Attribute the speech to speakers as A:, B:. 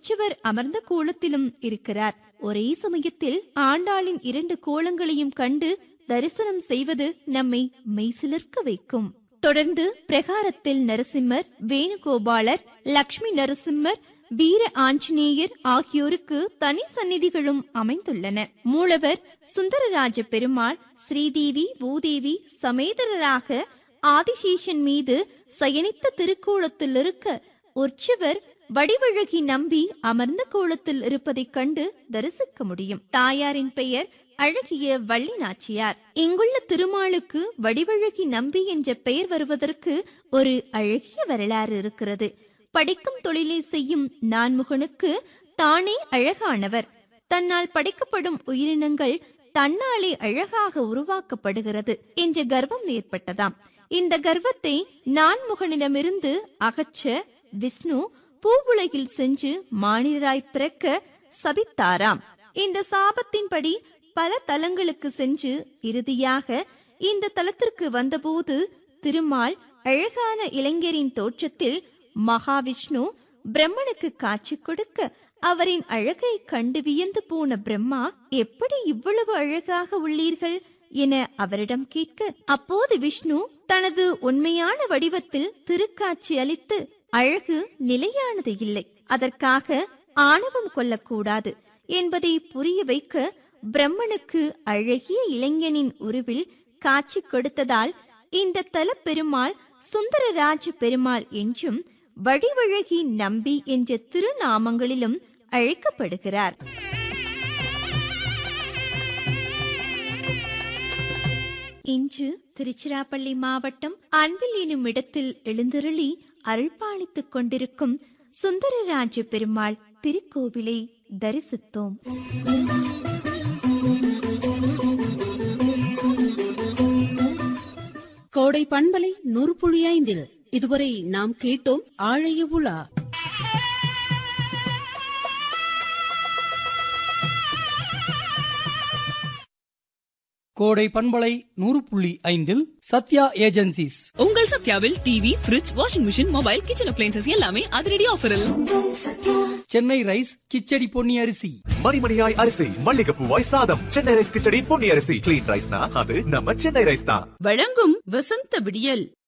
A: உற்சவர் அமர்ந்த கோலத்திலும் இருக்கிறார் ஒரே சமயத்தில் ஆண்டாளின் இரண்டு கோலங்களையும் கண்டு தரிசனம் செய்வது நம்மை மெய்சிலிர்க்க வைக்கும் தொடர்ந்து பிரகாரத்தில் நரசிம்மர் வேணுகோபாலர் லக்ஷ்மி நரசிம்மர் வீர ஆஞ்சநேயர் ஆகியோருக்கு தனி சந்நிதிகளும் அமைந்துள்ளன மூலவர் சுந்தரராஜ பெருமாள் ஸ்ரீதேவி பூதேவி சமேதரராக ஆதிசேஷன் மீது சயனித்த திருக்கோலத்தில் இருக்க உற்சவர் வடிவழகி நம்பி அமர்ந்த கோலத்தில் இருப்பதைக் கண்டு தரிசிக்க முடியும் தாயாரின் பெயர் அழகிய வள்ளி நாச்சியார் இங்குள்ள திருமாலுக்கு வடிவழகி நம்பி என்ற பெயர் வருவதற்கு ஒரு அழகிய வரலாறு இருக்கிறது படிக்கும் தொழிலை செய்யும் நான்முகனுக்கு தானே அழகானவர் தன்னால் படைக்கப்படும் உயிரினங்கள் தன்னாலே அழகாக உருவாக்கப்படுகிறது என்ற கர்வம் ஏற்பட்டதாம் இந்த கர்வத்தை நான்முகனிடமிருந்து அகற்ற விஷ்ணு பூவுலகில் சென்று மானிடராய் பிறக்க சபித்தாராம் இந்த சாபத்தின்படி பல தலங்களுக்கு சென்று இறுதியாக இந்த தலத்திற்கு வந்தபோது திருமால் அழகான இளைஞரின் தோற்றத்தில் மகாவிஷ்ணு பிரம்மனுக்கு காட்சி கொடுக்க அவரின் அழகை கண்டு வியந்து போன பிரம்மா எப்படி இவ்வளவு அழகாக உள்ளீர்கள் என அவரிடம் கேட்க அப்போது விஷ்ணு தனது உண்மையான வடிவத்தில் திருக்காட்சி அளித்து அழகு நிலையானது இல்லை அதற்காக ஆணவம் கொள்ளக்கூடாது என்பதை புரிய வைக்க பிரம்மனுக்கு அழகிய இளைஞனின் உருவில் காட்சி கொடுத்ததால் இந்த தல பெருமாள் சுந்தரராஜ பெருமாள் என்றும் வடிவழகி நம்பி என்ற திருநாமங்களிலும் அழைக்கப்படுகிறார் இன்று திருச்சிராப்பள்ளி மாவட்டம் அன்பில் எனும் இடத்தில் எழுந்தருளி அருள்பாலித்துக் கொண்டிருக்கும் சுந்தரராஜ பெருமாள் திருக்கோவிலை தரிசித்தோம்
B: கோடை பண்பலை நூறு புள்ளி ஐந்தில் இதுவரை நாம் கேட்டோம் ஆழைய உலா
C: கோடை பண்பலை நூறு புள்ளி ஐந்தில் சத்யா ஏஜென்சிஸ்
D: உங்கள் சத்யாவில் TV fridge washing machine mobile kitchen appliances எல்லாமே அதிரடி ஆஃபரில்
C: சென்னை ரைஸ் கிச்சடி பொன்னி அரிசி
E: மணிமணியாய் அரிசி மல்லிகைப்பூவாய் சாதம் சென்னை ரைஸ் கிச்சடி பொன்னி அரிசி கிளீன் ரைஸ்னா அது நம்ம சென்னை ரைஸ் தான்
B: வழங்கும் வசந்த விடியல்